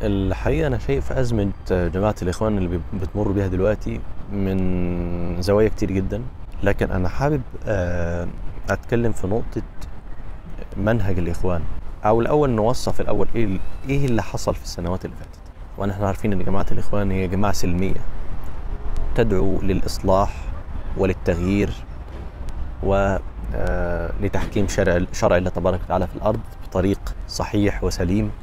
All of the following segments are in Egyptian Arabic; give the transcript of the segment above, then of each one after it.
الحقيقة أنا شايف أزمة جماعة الإخوان اللي بتمر بيها دلوقتي من زوايا كتير جدا لكن أنا حابب آه، أتكلم في نقطة منهج الإخوان أو الأول نوصف الأول إيه إيه اللي حصل في السنوات اللي فاتت وأنا إحنا عارفين إن جماعة الإخوان هي جماعة سلمية تدعو للإصلاح وللتغيير ولتحكيم شرع شرع الله تبارك وتعالى في الأرض بطريق صحيح وسليم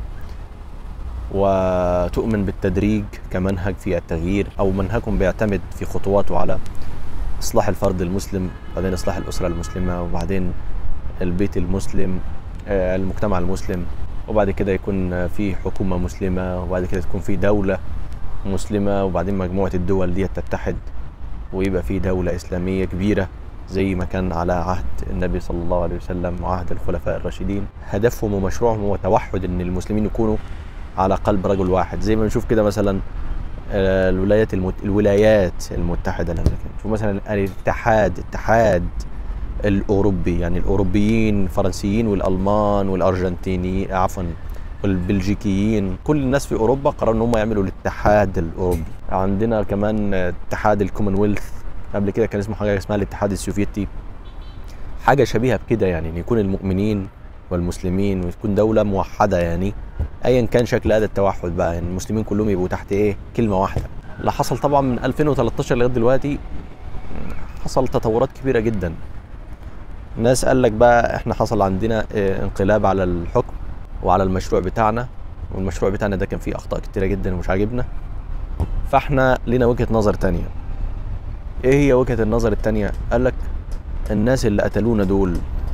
وتؤمن بالتدريج كمنهج في التغيير او منهجهم بيعتمد في خطواته على اصلاح الفرد المسلم بعدين اصلاح الاسره المسلمه وبعدين البيت المسلم آه، المجتمع المسلم وبعد كده يكون في حكومه مسلمه وبعد كده تكون في دوله مسلمه وبعدين مجموعه الدول دي تتحد ويبقى في دوله اسلاميه كبيره زي ما كان على عهد النبي صلى الله عليه وسلم وعهد الخلفاء الراشدين هدفهم ومشروعهم هو توحد ان المسلمين يكونوا على قلب رجل واحد زي ما نشوف كده مثلا آه، الولايات المت... الولايات المتحده الامريكيه نشوف مثلا الاتحاد الاتحاد الاوروبي يعني الاوروبيين الفرنسيين والالمان والارجنتينيين عفوا والبلجيكيين كل الناس في اوروبا قرروا ان هم يعملوا الاتحاد الاوروبي عندنا كمان اتحاد الكومنولث قبل كده كان اسمه حاجه اسمها الاتحاد السوفيتي حاجه شبيهه بكده يعني ان يكون المؤمنين والمسلمين وتكون دوله موحده يعني ايا كان شكل هذا التوحد بقى يعني المسلمين كلهم يبقوا تحت ايه كلمه واحده اللي حصل طبعا من 2013 لغايه دلوقتي حصل تطورات كبيره جدا ناس قال لك بقى احنا حصل عندنا اه انقلاب على الحكم وعلى المشروع بتاعنا والمشروع بتاعنا ده كان فيه اخطاء كتيره جدا ومش عاجبنا فاحنا لنا وجهه نظر تانية ايه هي وجهه النظر التانية قال لك الناس اللي قتلونا دول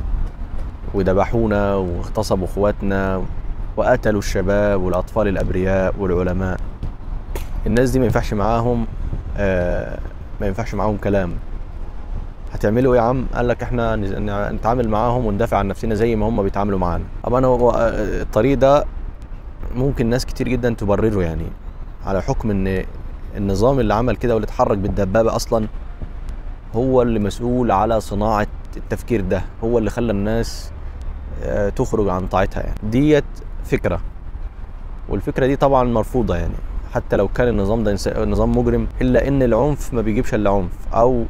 وذبحونا واغتصبوا اخواتنا وقتلوا الشباب والاطفال الابرياء والعلماء الناس دي ما ينفعش معاهم آه ما ينفعش معاهم كلام هتعملوا ايه يا عم قال لك احنا نتعامل معاهم وندافع عن نفسنا زي ما هم بيتعاملوا معانا طبعا هو الطريق ده ممكن ناس كتير جدا تبرره يعني على حكم ان النظام اللي عمل كده واللي اتحرك بالدبابه اصلا هو اللي مسؤول على صناعه التفكير ده هو اللي خلى الناس تخرج عن طاعتها يعني ديت فكره والفكره دي طبعا مرفوضه يعني حتى لو كان النظام ده نظام مجرم الا ان العنف ما بيجيبش الا عنف او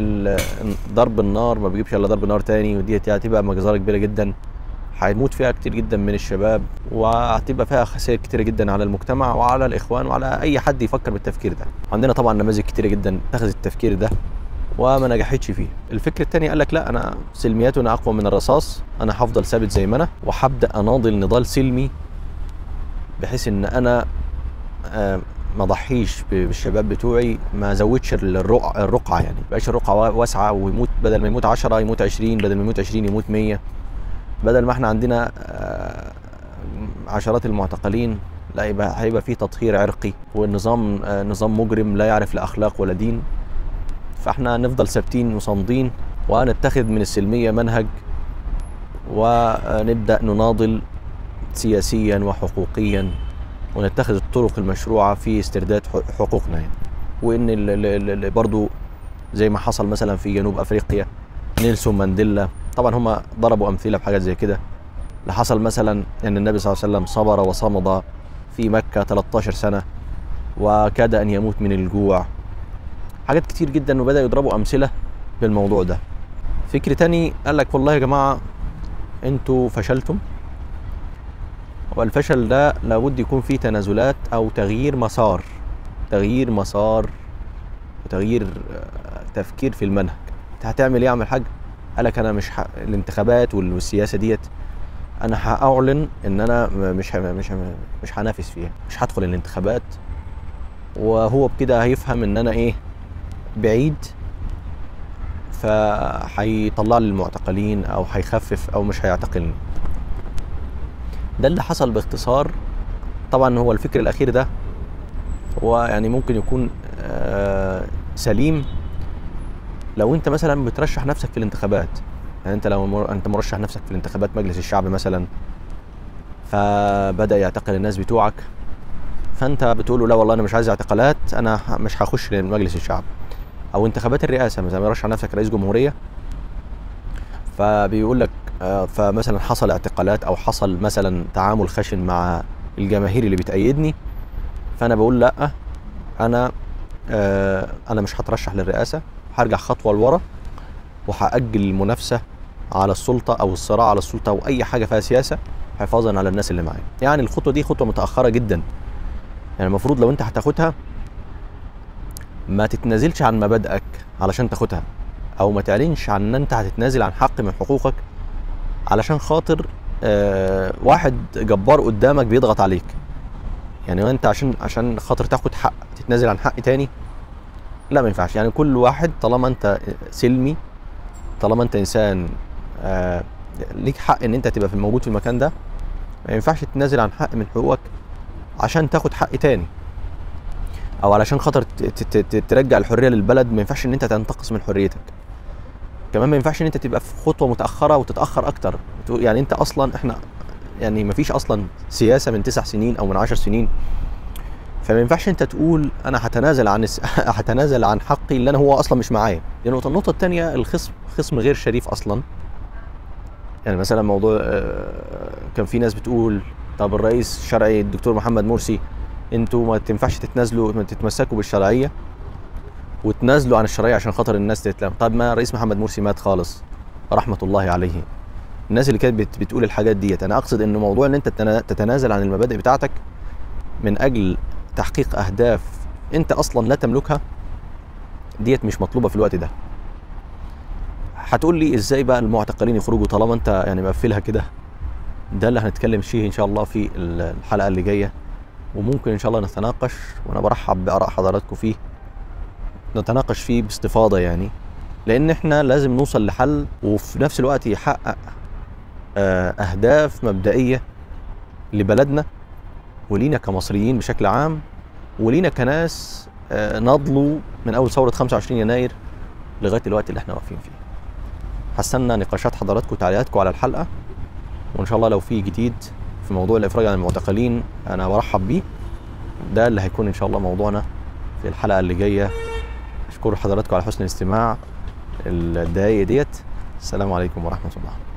ضرب النار ما بيجيبش الا ضرب نار تاني وديت هتبقى مجزره كبيره جدا هيموت فيها كتير جدا من الشباب وهتبقى فيها خسائر كتيرة جدا على المجتمع وعلى الاخوان وعلى اي حد يفكر بالتفكير ده عندنا طبعا نماذج كتيرة جدا اتخذت التفكير ده وما نجحتش فيه الفكر التاني قال لك لا انا سلمياتنا اقوى من الرصاص انا هفضل ثابت زي ما انا وهبدا اناضل نضال سلمي بحيث ان انا ما ضحيش بالشباب بتوعي ما ازودش الرقعه الرقعه يعني ما بقاش الرقعه واسعه ويموت بدل ما يموت 10 يموت 20 بدل ما يموت 20 يموت 100 بدل ما احنا عندنا عشرات المعتقلين لا يبقى هيبقى في تطهير عرقي والنظام نظام مجرم لا يعرف لا اخلاق ولا دين فاحنا نفضل ثابتين وصامدين ونتخذ من السلميه منهج ونبدا نناضل سياسيا وحقوقيا ونتخذ الطرق المشروعه في استرداد حقوقنا يعني. وان برضو زي ما حصل مثلا في جنوب افريقيا نيلسون مانديلا طبعا هم ضربوا امثله بحاجات زي كده اللي حصل مثلا ان النبي صلى الله عليه وسلم صبر وصمد في مكه 13 سنه وكاد ان يموت من الجوع حاجات كتير جدا وبدأوا يضربوا أمثلة بالموضوع ده فكر تاني قال لك والله يا جماعة انتوا فشلتم والفشل ده لابد يكون فيه تنازلات أو تغيير مسار تغيير مسار وتغيير تفكير في المنهج انت هتعمل ايه يا عم الحاج قال لك انا مش ح... الانتخابات والسياسه ديت انا هاعلن ان انا مش ه... مش ه... مش هنافس فيها مش هدخل الانتخابات وهو بكده هيفهم ان انا ايه بعيد فهيطلع لي المعتقلين او هيخفف او مش هيعتقلني ده اللي حصل باختصار طبعا هو الفكر الاخير ده هو يعني ممكن يكون آه سليم لو انت مثلا بترشح نفسك في الانتخابات يعني انت لو مر... انت مرشح نفسك في الانتخابات مجلس الشعب مثلا فبدا يعتقل الناس بتوعك فانت بتقول له لا والله انا مش عايز اعتقالات انا مش هخش لمجلس الشعب او انتخابات الرئاسه مثلا مرشح نفسك رئيس جمهوريه فبيقول لك فمثلا حصل اعتقالات او حصل مثلا تعامل خشن مع الجماهير اللي بتأيدني فانا بقول لا انا آه انا مش هترشح للرئاسه هرجع خطوه لورا وهاجل المنافسه على السلطه او الصراع على السلطه او اي حاجه فيها سياسه حفاظا على الناس اللي معايا يعني الخطوه دي خطوه متاخره جدا يعني المفروض لو انت هتاخدها ما تتنازلش عن مبادئك علشان تاخدها او ما تعلنش عن ان انت هتتنازل عن حق من حقوقك علشان خاطر آه واحد جبار قدامك بيضغط عليك يعني انت عشان عشان خاطر تاخد حق تتنازل عن حق تاني لا ما ينفعش يعني كل واحد طالما انت سلمي طالما انت انسان آه ليك حق ان انت تبقى في موجود في المكان ده ما ينفعش تتنازل عن حق من حقوقك عشان تاخد حق تاني او علشان خاطر ت- ت- ت- ترجع الحريه للبلد ما ينفعش ان انت تنتقص من حريتك كمان ما ينفعش ان انت تبقى في خطوه متاخره وتتاخر اكتر تقول- يعني انت اصلا احنا يعني ما فيش اصلا سياسه من تسع سنين او من عشر سنين فما ينفعش انت تقول انا هتنازل عن الس- هتنازل عن حقي اللي انا هو اصلا مش معايا دي نقطه النقطه الثانيه الخصم خصم غير شريف اصلا يعني مثلا موضوع آه، كان في ناس بتقول طب الرئيس الشرعي الدكتور محمد مرسي انتوا ما تنفعش تتنازلوا ما تتمسكوا بالشرعيه وتنازلوا عن الشرعيه عشان خاطر الناس تتلم طب ما الرئيس محمد مرسي مات خالص رحمه الله عليه الناس اللي كانت بت- بتقول الحاجات ديت انا اقصد ان موضوع ان انت تتنا- تتنازل عن المبادئ بتاعتك من اجل تحقيق اهداف انت اصلا لا تملكها ديت مش مطلوبه في الوقت ده هتقول لي ازاي بقى المعتقلين يخرجوا طالما انت يعني مقفلها كده ده اللي هنتكلم فيه ان شاء الله في الحلقه اللي جايه وممكن ان شاء الله نتناقش وانا برحب باراء حضراتكم فيه نتناقش فيه باستفاضه يعني لان احنا لازم نوصل لحل وفي نفس الوقت يحقق آه، اهداف مبدئيه لبلدنا ولينا كمصريين بشكل عام ولينا كناس آه، نضلوا من اول ثوره 25 يناير لغايه الوقت اللي احنا واقفين فيه هستنى نقاشات حضراتكم وتعليقاتكم على الحلقه وان شاء الله لو في جديد في موضوع الافراج عن المعتقلين انا برحب بيه ده اللي هيكون ان شاء الله موضوعنا في الحلقه اللي جايه اشكر حضراتكم على حسن الاستماع الدقايق ديت السلام عليكم ورحمه الله